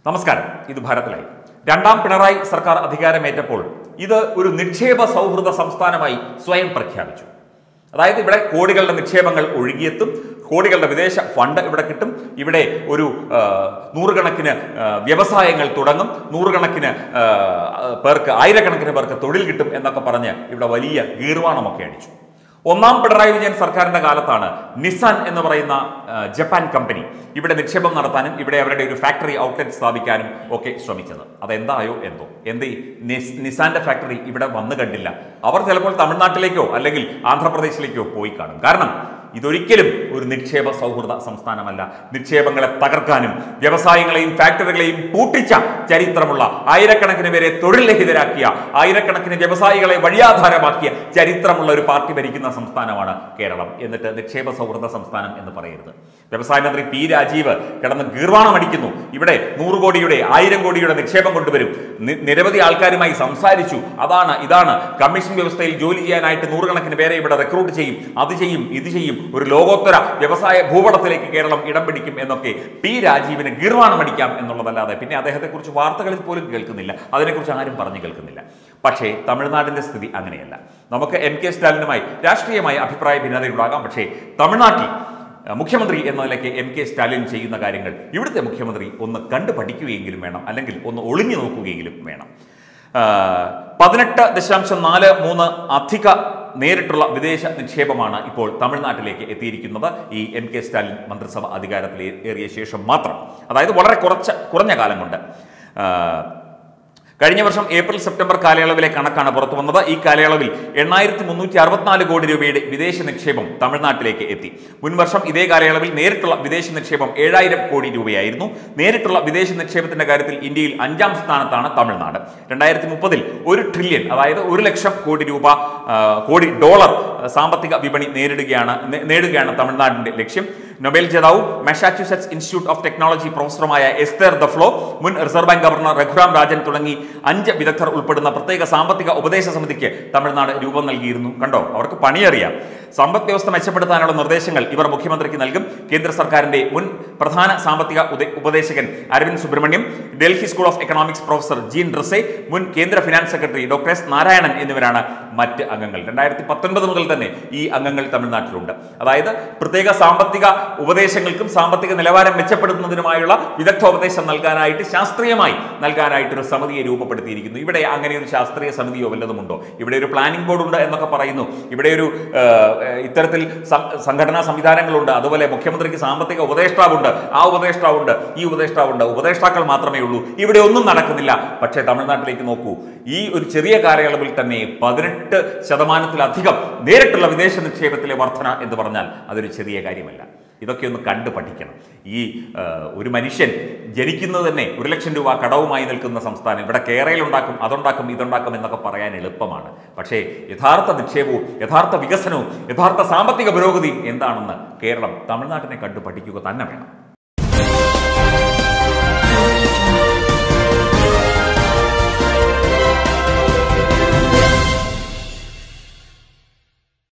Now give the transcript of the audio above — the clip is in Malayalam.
നമസ്കാരം ഇത് ഭാരതിലായി രണ്ടാം പിണറായി സർക്കാർ അധികാരമേറ്റപ്പോൾ ഇത് ഒരു നിക്ഷേപ സൗഹൃദ സംസ്ഥാനമായി സ്വയം പ്രഖ്യാപിച്ചു അതായത് ഇവിടെ കോടികളുടെ നിക്ഷേപങ്ങൾ ഒഴുകിയെത്തും കോടികളുടെ വിദേശ ഫണ്ട് ഇവിടെ കിട്ടും ഇവിടെ ഒരു ആ, നൂറുകണക്കിന് ആ, വ്യവസായങ്ങൾ തുടങ്ങും നൂറുകണക്കിന് ആ, പേർക്ക് ആയിരക്കണക്കിന് പേർക്ക് തൊഴിൽ കിട്ടും എന്നൊക്കെ പറഞ്ഞ് ഇവിടെ വലിയ ഗീർവാണമൊക്കെ അടിച്ചു ഒന്നാം പിണറായി വിജയൻ സർക്കാരിന്റെ കാലത്താണ് നിസാൻ എന്ന് പറയുന്ന ആ, ജപ്പാൻ കമ്പനി ഇവിടെ നിക്ഷേപം നടത്താനും ഇവിടെ അവരുടെ ഒരു ഫാക്ടറി ഔട്ട്ലെറ്റ് സ്ഥാപിക്കാനും ഒക്കെ ശ്രമിച്ചത് അതെന്തായോ എന്തോ എന്ത് ഈ നിസ്- നിസാന്റെ ഫാക്ടറി ഇവിടെ വന്നു കണ്ടില്ല അവർ ചിലപ്പോൾ തമിഴ്നാട്ടിലേക്കോ അല്ലെങ്കിൽ ആന്ധ്രാപ്രദേശിലേക്കോ പോയി കാണും കാരണം ഇതൊരിക്കലും ഒരു നിക്ഷേപ സൗഹൃദ സംസ്ഥാനമല്ല നിക്ഷേപങ്ങളെ തകർക്കാനും വ്യവസായങ്ങളെയും ഫാക്ടറികളെയും പൂട്ടിച്ച ചരിത്രമുള്ള ആയിരക്കണക്കിന് പേരെ തൊഴിൽ രഹിതരാക്കിയ ആയിരക്കണക്കിന് വ്യവസായികളെ വഴിയാധാരമാക്കിയ ചരിത്രമുള്ള ഒരു പാർട്ടി ഭരിക്കുന്ന സംസ്ഥാനമാണ് കേരളം എന്നിട്ട് നിക്ഷേപ സൗഹൃദ സംസ്ഥാനം എന്ന് പറയരുത് വ്യവസായ മന്ത്രി പി രാജീവ് കിടന്ന് ഗീർവാണം അടിക്കുന്നു ഇവിടെ നൂറ് കോടിയുടെ ആയിരം കോടിയുടെ നിക്ഷേപം കൊണ്ടുവരും നി- നിരവധി ആൾക്കാരുമായി സംസാരിച്ചു അതാണ് ഇതാണ് കമ്മീഷൻ വ്യവസ്ഥയിൽ ജോലി ചെയ്യാനായിട്ട് നൂറുകണക്കിന് പേരെ ഇവിടെ റിക്രൂട്ട് ചെയ്യും അത് ചെയ്യും ഇത് ചെയ്യും ഒരു ലോകോത്തര വ്യവസായ ഭൂപടത്തിലേക്ക് കേരളം ഇടം പിടിക്കും എന്നൊക്കെ പി രാജീവിന് ഗീർവാണം അടിക്കാം എന്നുള്ളതല്ലാതെ പിന്നെ അദ്ദേഹത്തെക്കുറിച്ച് വാർത്തകളിൽ പോലും കേൾക്കുന്നില്ല അതിനെക്കുറിച്ച് ആരും പറഞ്ഞു കേൾക്കുന്നില്ല പക്ഷേ തമിഴ്നാടിന്റെ സ്ഥിതി അങ്ങനെയല്ല നമുക്ക് എം കെ സ്റ്റാലിനുമായി രാഷ്ട്രീയമായ അഭിപ്രായ ഭിന്നതയുണ്ടാകാം പക്ഷേ തമിഴ്നാട്ടിൽ അഹ് മുഖ്യമന്ത്രി എന്ന നിലയ്ക്ക് എം കെ സ്റ്റാലിൻ ചെയ്യുന്ന കാര്യങ്ങൾ ഇവിടുത്തെ മുഖ്യമന്ത്രി ഒന്ന് കണ്ടു പഠിക്കുകയെങ്കിലും വേണം അല്ലെങ്കിൽ ഒന്ന് ഒളിഞ്ഞു നോക്കുകയെങ്കിലും വേണം ആഹ് പതിനെട്ട് ദശാംശം നാല് മൂന്ന് അധിക നേരിട്ടുള്ള വിദേശ നിക്ഷേപമാണ് ഇപ്പോൾ തമിഴ്നാട്ടിലേക്ക് എത്തിയിരിക്കുന്നത് ഈ എം കെ സ്റ്റാലിൻ മന്ത്രിസഭ അധികാരത്തിൽ ഏറിയ ശേഷം മാത്രം അതായത് വളരെ കുറച്ച കുറഞ്ഞ കാലം കൊണ്ട് ആഹ് കഴിഞ്ഞ വർഷം ഏപ്രിൽ സെപ്റ്റംബർ കാലയളവിലെ കണക്കാണ് പുറത്തു വന്നത് ഈ കാലയളവിൽ എണ്ണായിരത്തി മുന്നൂറ്റി അറുപത്തിനാല് കോടി രൂപയുടെ വിദേശ നിക്ഷേപം തമിഴ്നാട്ടിലേക്ക് എത്തി മുൻ വർഷം ഇതേ കാലയളവിൽ നേരിട്ടുള്ള വിദേശ നിക്ഷേപം ഏഴായിരം കോടി രൂപയായിരുന്നു നേരിട്ടുള്ള വിദേശ നിക്ഷേപത്തിന്റെ കാര്യത്തിൽ ഇന്ത്യയിൽ അഞ്ചാം സ്ഥാനത്താണ് തമിഴ്നാട് രണ്ടായിരത്തി മുപ്പതിൽ ഒരു ട്രില്യൺ അതായത് ഒരു ലക്ഷം കോടി രൂപ ആ, കോടി ഡോളർ ആ, സാമ്പത്തിക വിപണി നേരിടുകയാണ് നേ- നേടുകയാണ് തമിഴ്നാടിന്റെ ലക്ഷ്യം നൊബേൽ ജേതാവ് മാസാച്യുസെറ്റ്സ് ഇൻസ്റ്റിറ്റ്യൂട്ട് ഓഫ് ടെക്നോളജി പ്രൊഫസറുമായ എസ്തർ ദഫ്ലോ മുൻ Reserve Bank governor Raghuram Rajan തുടങ്ങി അഞ്ച് വിദഗ്ധർ ഉൾപ്പെടുന്ന പ്രത്യേക സാമ്പത്തിക ഉപദേശ സമിതിക്ക് തമിഴ്നാട് രൂപം നൽകിയിരുന്നു കണ്ടോ അവർക്ക് പണിയറിയാം സമ്പദ് വ്യവസ്ഥ മെച്ചപ്പെടുത്താനുള്ള നിർദ്ദേശങ്ങൾ ഇവർ മുഖ്യമന്ത്രിക്ക് നൽകും കേന്ദ്ര സർക്കാരിന്റെ മുൻ പ്രധാന സാമ്പത്തിക ഉദ- ഉപദേശകൻ Arvind Subramanian Delhi School of Economics professor Jean Dreze മുൻ കേന്ദ്ര finance secretary doctor S Narayanan എന്നിവരാണ് മറ്റ് അംഗങ്ങൾ രണ്ടായിരത്തി പത്തൊൻപത് മുതൽ തന്നെ ഈ അംഗങ്ങൾ തമിഴ്നാട്ടിലുണ്ട് അതായത് പ്രത്യേക സാമ്പത്തിക ഉപദേശങ്ങൾക്കും സാമ്പത്തിക നിലവാരം മെച്ചപ്പെടുത്തുന്നതിനുമായുള്ള വിദഗ്ധോപദേശം നൽകാനായിട്ട് ശാസ്ത്രീയമായി നൽകാനായിട്ട് ഒരു സമിതിയെ രൂപപ്പെടുത്തിയിരിക്കുന്നു ഇവിടെ അങ്ങനെ ഒരു ശാസ്ത്രീയ സമിതിയോ വല്ലതുമുണ്ടോ ഇവിടെ ഒരു പ്ലാനിംഗ് ബോർഡ് ഉണ്ട് എന്നൊക്കെ പറയുന്നു ഇവിടെ ഒരു ആ, ഇത്തരത്തിൽ സം- സംഘടനാ സംവിധാനങ്ങളുണ്ട് അതുപോലെ മുഖ്യമന്ത്രിക്ക് സാമ്പത്തിക ഉപദേഷ്ടാവുണ്ട് ആ ഉപദേഷ്ടാവുണ്ട് ഈ ഉപദേഷ്ടാവുണ്ട് ഉപദേഷ്ടാക്കൾ മാത്രമേ ഉള്ളൂ ഇവിടെ ഒന്നും നടക്കുന്നില്ല പക്ഷേ തമിഴ്നാട്ടിലേക്ക് നോക്കൂ ഈ ഒരു ചെറിയ കാലയളവിൽ തന്നെ പതിനെട്ട് ശതമാനത്തിലധികം നേരിട്ടുള്ള വിദേശ നിക്ഷേപത്തിലെ വർധന എന്ന് പറഞ്ഞാൽ അതൊരു ചെറിയ കാര്യമല്ല ഇതൊക്കെ ഒന്ന് കണ്ട് പഠിക്കണം ഈ ആ, ഒരു മനുഷ്യൻ ജനിക്കുന്നത് തന്നെ ഒരു ലക്ഷം രൂപ കടവുമായി നിൽക്കുന്ന സംസ്ഥാനം ഇവിടെ കേരളയിലുണ്ടാക്കും അതുണ്ടാക്കും ഇതുണ്ടാക്കും എന്നൊക്കെ പറയാൻ എളുപ്പമാണ് പക്ഷേ യഥാർത്ഥ നിക്ഷേപവും യഥാർത്ഥ വികസനവും യഥാർത്ഥ സാമ്പത്തിക പുരോഗതിയും എന്താണെന്ന് കേരളം തമിഴ്നാട്ടിനെ കണ്ടു പഠിക്കുക തന്നെ വേണം